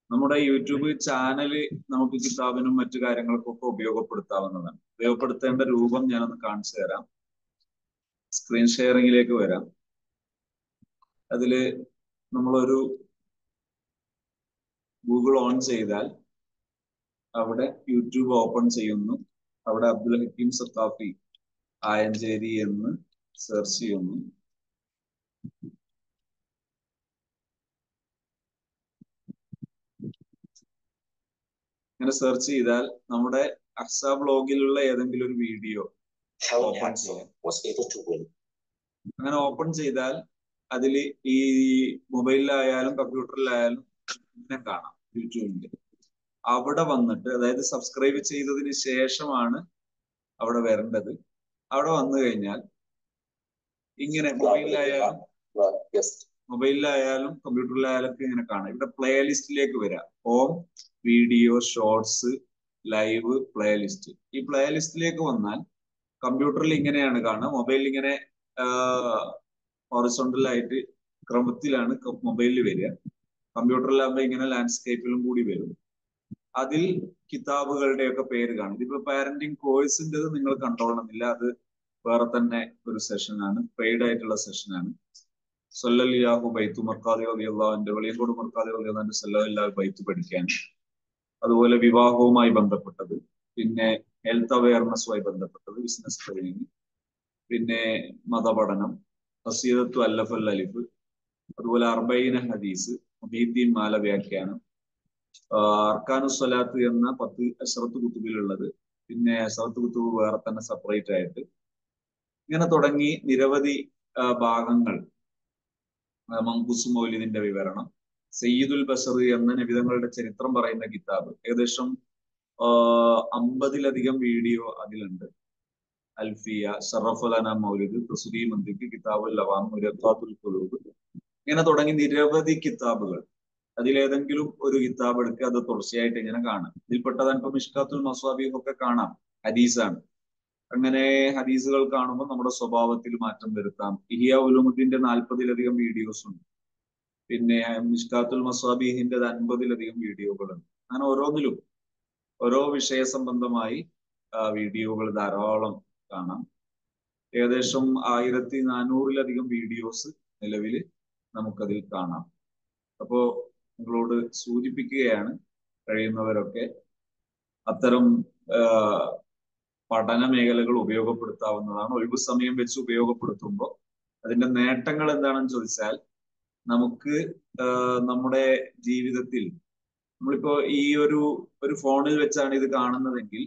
നമ്മുടെ YouTube channel നമുക്ക് കിതാബിനും മറ്റു കാര്യങ്ങൾക്കൊക്കെ ഉപയോഗപ്പെടുത്താവുന്നതാണ് ഉപയോഗപ്പെടുത്തേണ്ട രൂപം ഞാനൊന്ന് കാണിച്ചു തരാം സ്ക്രീൻ ഷെയറിങ്ങിലേക്ക് വരാം അതില് നമ്മളൊരു ഗൂഗിൾ ഓൺ ചെയ്താൽ അവിടെ യൂട്യൂബ് ഓപ്പൺ ചെയ്യുന്നു അവിടെ അബ്ദുൽ ഹക്കീം സത്താഫി ആയഞ്ചേരി എന്ന് സെർച്ച് ചെയ്യുന്നു ഇങ്ങനെ സെർച്ച് ചെയ്താൽ നമ്മുടെ അക്സ ബ്ലോഗിലുള്ള ഏതെങ്കിലും ഒരു video Helen Open Hansel was able to win. അങ്ങനെ ഓപ്പൺ ചെയ്താൽ അതിൽ ഈ മൊബൈലിലായാലും കമ്പ്യൂട്ടറിലായാലും പിന്നെ കാണാം യൂട്യൂബിന്റെ അവിടെ വന്നിട്ട് അതായത് സബ്സ്ക്രൈബ് ചെയ്തതിന് ശേഷമാണ് അവിടെ വരേണ്ടത് അവിടെ വന്നു കഴിഞ്ഞാൽ ഇങ്ങനെ മൊബൈലിലായാലും Well, yes, മൊബൈലിലായാലും കമ്പ്യൂട്ടറിലായാലും ഒക്കെ ഇങ്ങനെ കാണാം ഇവിടെ പ്ലേലിസ്റ്റിലേക്ക് വരാം home video shorts live playlist ഈ പ്ലേലിസ്റ്റിലേക്ക് വന്നാൽ കമ്പ്യൂട്ടറിൽ ഇങ്ങനെയാണ് കാണുക മൊബൈലിൽ ഇങ്ങനെ ഹൊറിസോണ്ടലായിട്ട് ക്രമത്തിലാണ് മൊബൈലിൽ വരിക കമ്പ്യൂട്ടറിലാകുമ്പോൾ ഇങ്ങനെ ലാൻഡ്സ്കേപ്പിലും കൂടി വരും അതിൽ കിതാബുകളുടെ ഒക്കെ പേര് കാണും ഇതിപ്പോ പാരന്റിങ് കോഴ്സിൻ്റെത് നിങ്ങൾ കണ്ടോളണമെന്നില്ല അത് വേറെ തന്നെ ഒരു സെഷനാണ് പെയ്ഡ് ആയിട്ടുള്ള സെഷനാണ് സൊല്ലാഹു ബൈത്തു മർക്കാദി റളിയല്ലാഹുവിന്റെ വെളിയങ്കോട് മർക്കാദി റളിയല്ലാഹുവിന്റെ സല്ലല്ലാഹു ബൈത്ത് പഠിക്കാൻ അതുപോലെ വിവാഹവുമായി ബന്ധപ്പെട്ടത് പിന്നെ ഹെൽത്ത് അവയർനെസ്സുമായി ബന്ധപ്പെട്ടത് ബിസിനസ് ട്രെയിനിങ് പിന്നെ മതപഠനം ഹസീദത്തു അല്ലഫൽ അലിഫ് അതുപോലെ അർബൈന ഹദീസ് മുഹീദ്ദീൻ മാല വ്യാഖ്യാനം അർക്കാനു സ്വലാത്ത് എന്ന പത്ത് അഷറത്ത് കുത്തുബിലുള്ളത് പിന്നെ അഷറത്ത് കുത്തുബ് വേറെ തന്നെ സെപ്പറേറ്റ് ആയിട്ട് ഇങ്ങനെ തുടങ്ങി നിരവധി ഭാഗങ്ങൾ മങ്കുസ് മൗലിദിന്റെ വിവരണം സയ്യിദുൽ ബഷർ എന്ന നബിതങ്ങളുടെ ചരിത്രം പറയുന്ന കിതാബ് ഏകദേശം അമ്പതിലധികം വീഡിയോ അതിലുണ്ട് അൽഫിയ ഷറഫുലന മൗലിദ് തസുരി മന്ദിക്ക് കിതാബുൽ ലവാം മുരത്താത്തുൽ കുലൂബ് ഇങ്ങനെ തുടങ്ങി നിരവധി കിതാബുകൾ അതിലേതെങ്കിലും ഒരു കിതാബ് എടുക്കുക അത് തുടർച്ചയായിട്ട് ഇങ്ങനെ കാണാം ഇതിൽപ്പെട്ടതാണ് ഇപ്പൊ മിഷ്കാത്തുൽ മസ്വാബിയും ഒക്കെ കാണാം ഹദീസാണ് അങ്ങനെ ഹദീസുകൾ കാണുമ്പോൾ നമ്മുടെ സ്വഭാവത്തിൽ മാറ്റം വരുത്താം ഇഹിയ ഉലുമുദ്ദീന്റെ നാൽപ്പതിലധികം വീഡിയോസ് ഉണ്ട് പിന്നെ മിഷ്കാത്തുൽ മസ്വാബിഹിന്റെ അൻപതിലധികം വീഡിയോകളുണ്ട് അങ്ങനെ ഓരോന്നിലും ഓരോ വിഷയ സംബന്ധമായി വീഡിയോകൾ ധാരാളം കാണാം ഏകദേശം ആയിരത്തി നാനൂറിലധികം വീഡിയോസ് നിലവിൽ നമുക്കതിൽ കാണാം അപ്പോ നിങ്ങളോട് സൂചിപ്പിക്കുകയാണ് കഴിയുന്നവരൊക്കെ അത്തരം പഠന മേഖലകൾ ഉപയോഗപ്പെടുത്താവുന്നതാണ് ഒഴിവ് സമയം വെച്ച് ഉപയോഗപ്പെടുത്തുമ്പോൾ അതിന്റെ നേട്ടങ്ങൾ എന്താണെന്ന് ചോദിച്ചാൽ നമുക്ക് നമ്മുടെ ജീവിതത്തിൽ നമ്മളിപ്പോ ഈ ഒരു ഒരു ഫോണിൽ വെച്ചാണ് ഇത് കാണുന്നതെങ്കിൽ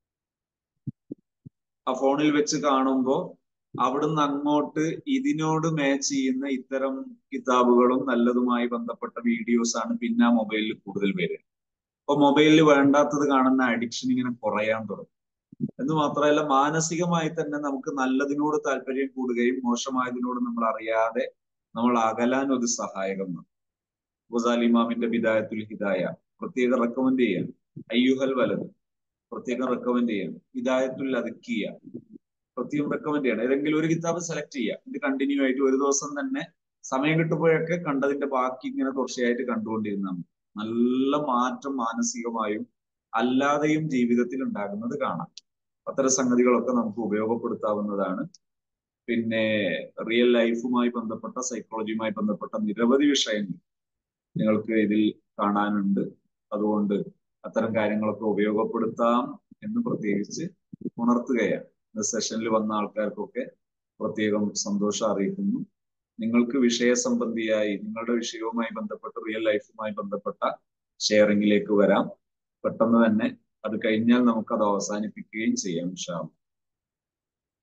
ആ ഫോണിൽ വെച്ച് കാണുമ്പോൾ അവിടുന്ന് അങ്ങോട്ട് ഇതിനോട് മാച്ച് ചെയ്യുന്ന ഇത്തരം കിതാബുകളും നല്ലതുമായി ബന്ധപ്പെട്ട വീഡിയോസ് ആണ് പിന്നെ ആ മൊബൈലിൽ കൂടുതൽ വരിക അപ്പൊ മൊബൈലിൽ വേണ്ടാത്തത് കാണുന്ന അഡിക്ഷൻ ഇങ്ങനെ കുറയാൻ തുടങ്ങും എന്ന് മാത്രമല്ല മാനസികമായി തന്നെ നമുക്ക് നല്ലതിനോട് താല്പര്യം കൂടുകയും മോശമായതിനോട് നമ്മൾ അറിയാതെ നമ്മൾ അകലാൻ ഒരു സഹായകമാണ് ഗുസാലി ഇമാമിന്റെ ബിദായത്തുൽ ഹിദായ പ്രത്യേകം റെക്കമെൻഡ് ചെയ്യാൻ അയ്യുഹൽ വലത് പ്രത്യേകം റെക്കമെൻഡ് ചെയ്യാൻ ഹിദായത്തുൽ അതുക്കിയ പ്രത്യേകം റെക്കമെൻഡ് ചെയ്യണം ഏതെങ്കിലും ഒരു കിതാബ് സെലക്ട് ചെയ്യുക ഇത് കണ്ടിന്യൂ ആയിട്ട് ഒരു ദിവസം തന്നെ സമയം കിട്ടുമ്പോഴൊക്കെ കണ്ടതിന്റെ ബാക്കി ഇങ്ങനെ തുടർച്ചയായിട്ട് കണ്ടുകൊണ്ടിരുന്നാൽ നല്ല മാറ്റം മാനസികമായും അല്ലാതെയും ജീവിതത്തിൽ ഉണ്ടാകുന്നത് കാണാം അത്തരം സംഗതികളൊക്കെ നമുക്ക് ഉപയോഗപ്പെടുത്താവുന്നതാണ് പിന്നെ റിയൽ ലൈഫുമായി ബന്ധപ്പെട്ട സൈക്കോളജിയുമായി ബന്ധപ്പെട്ട നിരവധി വിഷയങ്ങൾ നിങ്ങൾക്ക് ഇതിൽ കാണാനുണ്ട് അതുകൊണ്ട് അത്തരം കാര്യങ്ങളൊക്കെ ഉപയോഗപ്പെടുത്താം എന്ന് പ്രത്യേകിച്ച് ഉണർത്തുകയാണ് സെഷനിൽ വന്ന ആൾക്കാർക്കൊക്കെ പ്രത്യേകം സന്തോഷം അറിയിക്കുന്നു നിങ്ങൾക്ക് വിഷയസംബന്ധിയായി നിങ്ങളുടെ വിഷയവുമായി ബന്ധപ്പെട്ട് റിയൽ ലൈഫുമായി ബന്ധപ്പെട്ട ഷെയറിങ്ങിലേക്ക് വരാം പെട്ടെന്ന് തന്നെ അത് കഴിഞ്ഞാൽ നമുക്ക് അത് അവസാനിപ്പിക്കുകയും ചെയ്യാം ഇൻഷാ